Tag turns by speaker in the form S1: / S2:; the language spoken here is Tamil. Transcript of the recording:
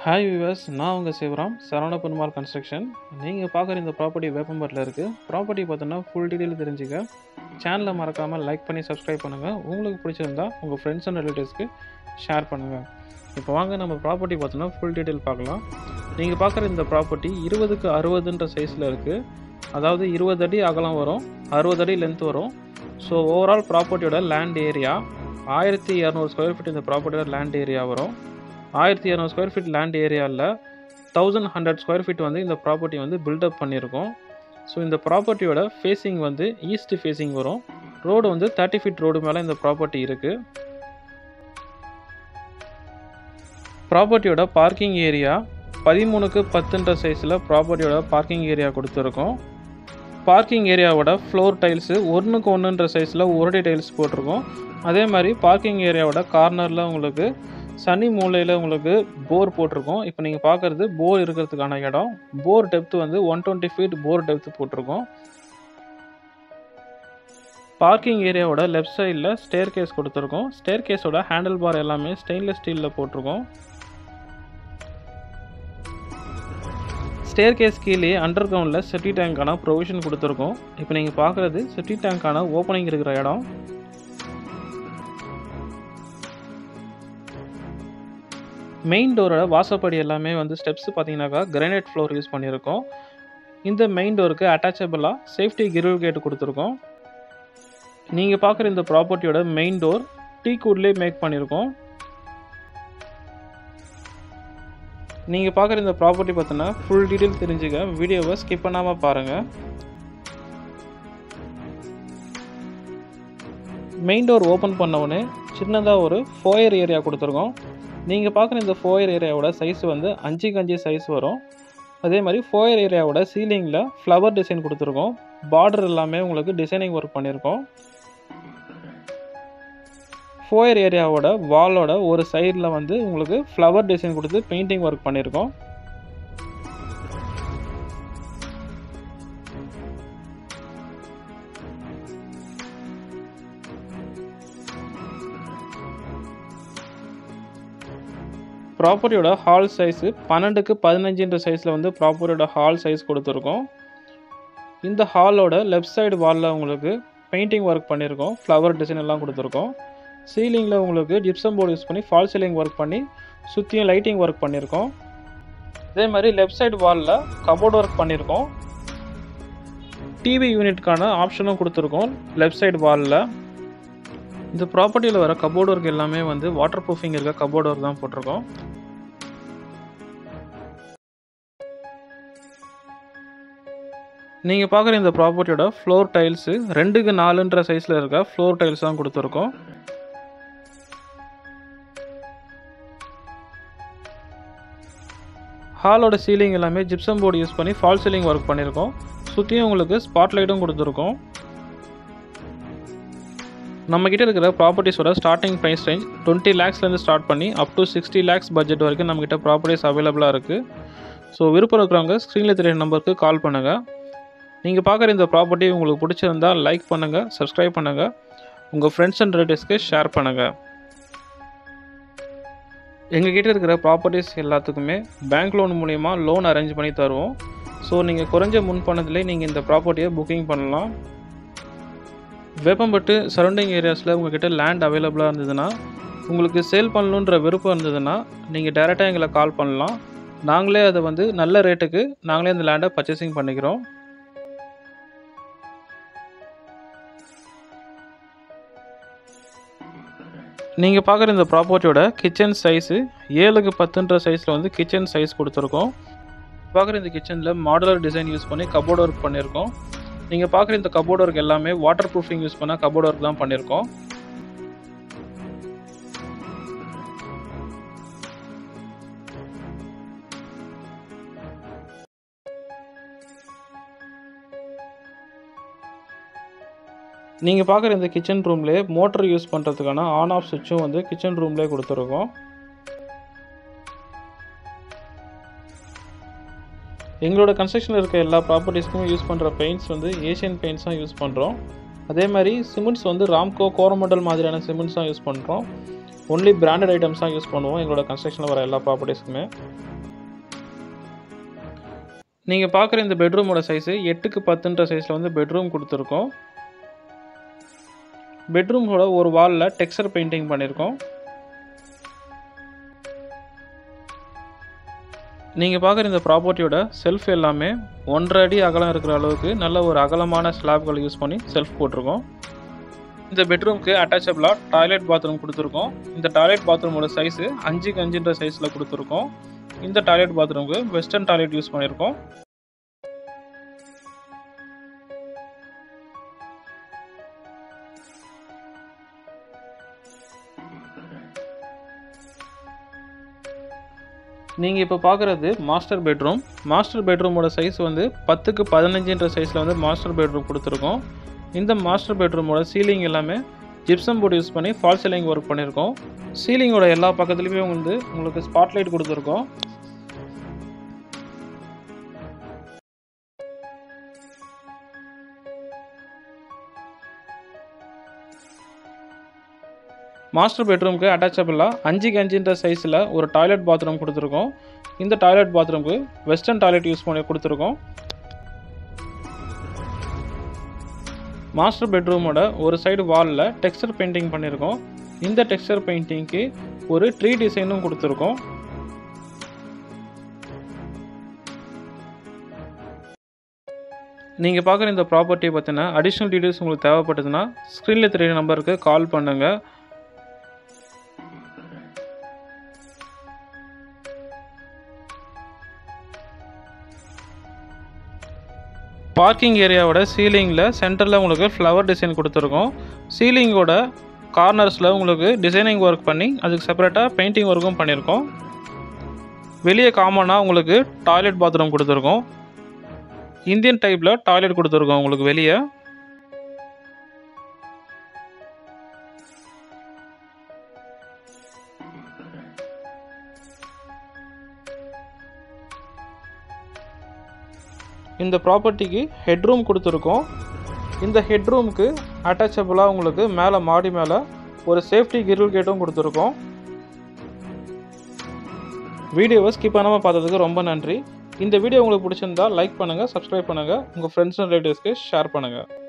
S1: ஹாய் வியூவர்ஸ் நான் உங்கள் சிவராம் சரவண பெருமாள் கன்ஸ்ட்ரக்ஷன் நீங்கள் பார்க்குற இந்த ப்ராப்பர்ட்டி வேப்பம்பட்டில் இருக்குது ப்ராப்பர்ட்டி பார்த்தோன்னா ஃபுல் டீட்டெயில் தெரிஞ்சுக்க சேனலை மறக்காமல் லைக் பண்ணி சப்ஸ்கிரைப் பண்ணுங்கள் உங்களுக்கு பிடிச்சிருந்தா உங்கள் ஃப்ரெண்ட்ஸ் அண்ட் ரிலேட்டிவ்ஸ்க்கு ஷேர் பண்ணுங்கள் இப்போ வாங்க நம்ம ப்ராப்பர்ட்டி பார்த்தோன்னா ஃபுல் டீட்டெயில் பார்க்கலாம் நீங்கள் பார்க்குற இந்த ப்ராப்பர்ட்டி இருபதுக்கு அறுபதுன்ற சைஸில் இருக்குது அதாவது இருபது அடி அகலம் வரும் அறுபது அடி லென்த் வரும் ஸோ ஓவரால் ப்ராப்பர்ட்டியோட லேண்ட் ஏரியா ஆயிரத்தி இரநூறு ஸ்கொயர் ஃபீட் இந்த ப்ராப்பர்ட்டியோட லேண்ட் ஏரியா வரும் ஆயிரத்தி இரநூறு ஸ்கொயர் ஃபீட் லேண்ட் ஏரியாவில் தௌசண்ட் ஹண்ட்ரட் ஸ்கொயர் ஃபீட் வந்து இந்த ப்ராப்பர்ட்டி வந்து பில்டப் பண்ணியிருக்கோம் ஸோ இந்த ப்ராப்பர்ட்டியோட ஃபேஸிங் வந்து ஈஸ்ட் ஃபேஸிங் வரும் ரோடு வந்து தேர்ட்டி ஃபீட் ரோடு மேலே இந்த ப்ராப்பர்ட்டி இருக்குது ப்ராப்பர்ட்டியோட பார்க்கிங் ஏரியா பதிமூணுக்கு பத்துன்ற சைஸில் ப்ராப்பர்ட்டியோட பார்க்கிங் ஏரியா கொடுத்துருக்கோம் பார்க்கிங் ஏரியாவோட ஃப்ளோர் டைல்ஸு ஒன்றுக்கு ஒன்றுன்ற சைஸில் ஒரடி டைல்ஸ் போட்டிருக்கோம் அதே மாதிரி பார்க்கிங் ஏரியாவோட கார்னரில் உங்களுக்கு சனி மூலையில் உங்களுக்கு போர் போட்டிருக்கோம் இப்போ நீங்கள் பார்க்குறது போர் இருக்கிறதுக்கான இடம் போர் டெப்த் வந்து one twenty feet bore depth போட்டிருக்கோம் பார்க்கிங் ஏரியாவோட லெஃப்ட் சைடில் ஸ்டேர் கேஸ் கொடுத்துருக்கோம் ஸ்டேர் கேஸோட ஹேண்டில் பார் எல்லாமே ஸ்டெயின்லெஸ் ஸ்டீலில் போட்டிருக்கோம் ஸ்டேர் கேஸ் கீழே அண்டர் கிரவுண்டில் செட்டி டேங்க்கான ப்ரொவிஷன் கொடுத்துருக்கோம் இப்போ நீங்கள் பார்க்குறது செட்டி டேங்க்கான ஓப்பனிங் இருக்கிற இடம் மெயின் டோரோட வாசப்படி எல்லாமே வந்து ஸ்டெப்ஸ் பார்த்தீங்கன்னாக்கா கிரானைட் ஃப்ளோர் யூஸ் பண்ணியிருக்கோம் இந்த மெயின் டோருக்கு அட்டாச்சபிளாக சேஃப்டி கிரில் கேட் கொடுத்துருக்கோம் நீங்கள் பார்க்குற இந்த ப்ராப்பர்ட்டியோட மெயின் டோர் டீ கூட்லேயே மேக் பண்ணியிருக்கோம் நீங்கள் பார்க்குற இந்த ப்ராப்பர்ட்டி பார்த்தோன்னா ஃபுல் டீட்டெயில் தெரிஞ்சுக்க வீடியோவை ஸ்கிப் பண்ணாமல் பாருங்கள் மெயின் டோர் ஓப்பன் பண்ணவுடனே சின்னதாக ஒரு ஃபோயர் ஏரியா கொடுத்துருக்கோம் நீங்கள் பார்க்குற இந்த ஃபோயர் ஏரியாவோட சைஸ் வந்து அஞ்சுக்கு அஞ்சு சைஸ் வரும் அதே மாதிரி ஃபோயர் ஏரியாவோட சீலிங்கில் ஃப்ளவர் டிசைன் கொடுத்துருக்கோம் பார்டர் எல்லாமே உங்களுக்கு டிசைனிங் ஒர்க் பண்ணியிருக்கோம் ஃபோயர் ஏரியாவோட வாலோட ஒரு சைடில் வந்து உங்களுக்கு ஃப்ளவர் டிசைன் கொடுத்து பெயிண்டிங் ஒர்க் பண்ணியிருக்கோம் ப்ராப்பர்ட்டியோட ஹால் சைஸு பன்னெண்டுக்கு பதினஞ்சுன்ற சைஸில் வந்து ப்ராப்பர்ட்டியோட ஹால் சைஸ் கொடுத்துருக்கோம் இந்த ஹாலோட லெஃப்ட் சைடு வாலில் உங்களுக்கு பெயிண்டிங் ஒர்க் பண்ணியிருக்கோம் ஃப்ளவர் டிசைன் எல்லாம் கொடுத்துருக்கோம் சீலிங்கில் உங்களுக்கு ஜிப்சம் போர்டு யூஸ் பண்ணி ஃபால் சீலிங் ஒர்க் பண்ணி சுற்றியும் லைட்டிங் ஒர்க் பண்ணியிருக்கோம் அதே மாதிரி லெஃப்ட் சைடு வாலில் கபோர்ட் ஒர்க் பண்ணியிருக்கோம் டிவி யூனிட்கான ஆப்ஷனும் கொடுத்துருக்கோம் லெஃப்ட் சைடு வாலில் இந்த ப்ராப்பர்ட்டியில் வர கபோர்ட் ஒர்க் எல்லாமே வந்து வாட்டர் ப்ரூஃபிங் இருக்க கபோர்ட் ஒர்க் தான் போட்டிருக்கோம் நீங்கள் பார்க்குற இந்த ப்ராப்பர்ட்டியோட ஃப்ளோர் டைல்ஸு ரெண்டுக்கு நாலுன்ற சைஸில் இருக்க ஃப்ளோர் டைல்ஸ் தான் கொடுத்துருக்கோம் ஹாலோட சீலிங் எல்லாமே ஜிப்சம் போர்டு யூஸ் பண்ணி ஃபால் சீலிங் ஒர்க் பண்ணியிருக்கோம் சுற்றியும் உங்களுக்கு ஸ்பாட் லைட்டும் கொடுத்துருக்கோம் நம்மக்கிட்ட இருக்கிற ப்ராப்பர்ட்டிஸோட ஸ்டார்டிங் ப்ரைஸ் ரேஞ்ச் டுவெண்ட்டி லேக்ஸ்லேருந்து ஸ்டார்ட் பண்ணி up to sixty lakhs budget வரைக்கும் நம்மக்கிட்ட ப்ராப்பர்ட்டிஸ் அவைலபிளாக இருக்குது ஸோ விருப்பம் இருக்கிறவங்க ஸ்க்ரீனில் தெரிய நம்பருக்கு கால் பண்ணுங்கள் நீங்கள் பார்க்குற இந்த ப்ராப்பர்ட்டி உங்களுக்கு பிடிச்சிருந்தால் லைக் பண்ணுங்கள் சப்ஸ்கிரைப் பண்ணுங்கள் உங்கள் ஃப்ரெண்ட்ஸ் அண்ட் ரிலேட்டிவ்ஸ்க்கு ஷேர் பண்ணுங்கள் எங்கள் கிட்டே இருக்கிற ப்ராப்பர்ட்டிஸ் எல்லாத்துக்குமே பேங்க் லோன் மூலிமா லோன் அரேஞ்ச் பண்ணி தருவோம் ஸோ நீங்கள் குறைஞ்ச முன்பணத்திலே நீங்கள் இந்த ப்ராப்பர்ட்டியை புக்கிங் பண்ணலாம் வேப்பம்பட்டு சரௌண்டிங் ஏரியாஸில் உங்கள்கிட்ட லேண்ட் அவைலபிளாக இருந்ததுன்னா உங்களுக்கு சேல் பண்ணணுன்ற விருப்பம் இருந்ததுன்னா நீங்கள் டேரெக்டாக எங்களை கால் பண்ணலாம் நாங்களே அதை வந்து நல்ல ரேட்டுக்கு நாங்களே அந்த லேண்டை பர்ச்சேசிங் பண்ணிக்கிறோம் நீங்கள் பார்க்குற இந்த ப்ராப்பர்ட்டியோட கிச்சன் சைஸு ஏழுக்கு பத்துன்ற சைஸில் வந்து கிச்சன் சைஸ் கொடுத்துருக்கோம் பார்க்குற இந்த கிச்சனில் மாடுலர் டிசைன் யூஸ் பண்ணி கபோர்ட் ஒர்க் பண்ணியிருக்கோம் நீங்கள் பார்க்குற இந்த கபோர்ட் ஒர்க் எல்லாமே வாட்டர் ப்ரூஃபிங் யூஸ் பண்ண கபோர்ட் ஒர்க் தான் பண்ணியிருக்கோம் நீங்கள் பார்க்குற இந்த கிச்சன் ரூம்லேயே மோட்டர் யூஸ் பண்ணுறதுக்கான ஆன் ஆஃப் சுவிட்சும் வந்து கிச்சன் ரூம்லேயே கொடுத்துருக்கோம் எங்களோட கன்ஸ்ட்ரக்ஷனில் இருக்க எல்லா ப்ராப்பர்ட்டிஸ்க்கும் யூஸ் பண்ணுற பெயிண்ட்ஸ் வந்து ஏஷியன் பெயிண்ட்ஸ் தான் யூஸ் பண்ணுறோம் அதே மாதிரி சிமெண்ட்ஸ் வந்து ராம்கோ கோரமண்டல் மாதிரியான சிமெண்ட்ஸ் தான் யூஸ் பண்ணுறோம் ஒன்லி பிராண்டட் ஐட்டம்ஸ் தான் யூஸ் பண்ணுவோம் எங்களோட கன்ஸ்ட்ரக்ஷனில் வர எல்லா ப்ராப்பர்ட்டிஸ்க்குமே நீங்கள் பார்க்குற இந்த பெட்ரூமோட சைஸு எட்டுக்கு பத்துன்ற சைஸில் வந்து பெட்ரூம் கொடுத்துருக்கோம் பெட்ரூமோட ஒரு வாலில் டெக்ஸ்சர் பெயிண்டிங் பண்ணியிருக்கோம் நீங்கள் பார்க்குற இந்த ப்ராப்பர்ட்டியோட செல்ஃப் எல்லாமே ஒன்றரை அடி அகலம் இருக்கிற அளவுக்கு நல்ல ஒரு அகலமான ஸ்லாப்கள் யூஸ் பண்ணி செல்ஃப் போட்டிருக்கோம் இந்த பெட்ரூம்க்கு அட்டாச்சபிளாக டாய்லெட் பாத்ரூம் கொடுத்துருக்கோம் இந்த டாய்லெட் பாத்ரூமோட சைஸு அஞ்சுக்கு அஞ்சுன்ற சைஸில் கொடுத்துருக்கோம் இந்த டாய்லெட் பாத்ரூமுக்கு வெஸ்டர்ன் டாய்லெட் யூஸ் பண்ணியிருக்கோம் நீங்கள் இப்போ பார்க்குறது மாஸ்டர் பெட்ரூம் மாஸ்டர் பெட்ரூமோட சைஸ் வந்து பத்துக்கு பதினஞ்சுன்ற சைஸில் வந்து மாஸ்டர் பெட்ரூம் கொடுத்துருக்கோம் இந்த மாஸ்டர் பெட்ரூமோட சீலிங் எல்லாமே ஜிப்சம் போர்டு யூஸ் பண்ணி ஃபால் சீலிங் ஒர்க் பண்ணியிருக்கோம் சீலிங்கோட எல்லா பக்கத்துலேயுமே வந்து உங்களுக்கு ஸ்பாட்லைட் கொடுத்துருக்கோம் மாஸ்டர் பெட்ரூமுக்கு அட்டாச்சபிளாக அஞ்சுக்கு அஞ்சுன்ற சைஸில் ஒரு டாய்லெட் பாத்ரூம் கொடுத்துருக்கோம் இந்த டாய்லெட் பாத்ரூமுக்கு வெஸ்டர்ன் டாய்லெட் யூஸ் பண்ணி கொடுத்துருக்கோம் மாஸ்டர் பெட்ரூமோட ஒரு சைடு வாலில் டெக்ஸ்டர் பெயிண்டிங் பண்ணியிருக்கோம் இந்த டெக்ஸ்டர் பெயிண்டிங்க்கு ஒரு ட்ரீ டிசைனும் கொடுத்துருக்கோம் நீங்கள் பார்க்குற இந்த ப்ராப்பர்ட்டியை பற்றின அடிஷ்னல் டீட்டெயில்ஸ் உங்களுக்கு தேவைப்பட்டதுன்னா ஸ்க்ரீனில் தெரிய நம்பருக்கு கால் பண்ணுங்கள் பார்க்கிங் ஏரியாவோட சீலிங்கில் சென்டரில் உங்களுக்கு ஃப்ளவர் டிசைன் கொடுத்துருக்கோம் சீலிங்கோட கார்னர்ஸில் உங்களுக்கு டிசைனிங் ஒர்க் பண்ணி அதுக்கு செப்பரேட்டாக பெயிண்டிங் ஒர்க்கும் பண்ணியிருக்கோம் வெளியே காமனாக உங்களுக்கு டாய்லெட் பாத்ரூம் கொடுத்துருக்கோம் இந்தியன் டைப்பில் டாய்லெட் கொடுத்துருக்கோம் உங்களுக்கு வெளியே இந்த ப்ராப்பர்ட்டிக்கு ஹெட்ரூம் கொடுத்துருக்கோம் இந்த ஹெட்ரூமுக்கு அட்டாச்சபிளாக உங்களுக்கு மேலே மாடி மேலே ஒரு சேஃப்டி கிரில் கேட்டும் கொடுத்துருக்கோம் வீடியோவை ஸ்கிப் பண்ணாமல் பார்த்ததுக்கு ரொம்ப நன்றி இந்த வீடியோ உங்களுக்கு பிடிச்சிருந்தா லைக் பண்ணுங்கள் சப்ஸ்கிரைப் பண்ணுங்கள் உங்கள் ஃப்ரெண்ட்ஸ் அண்ட் ரிலேட்டிவ்ஸ்க்கு ஷேர் பண்ணுங்கள்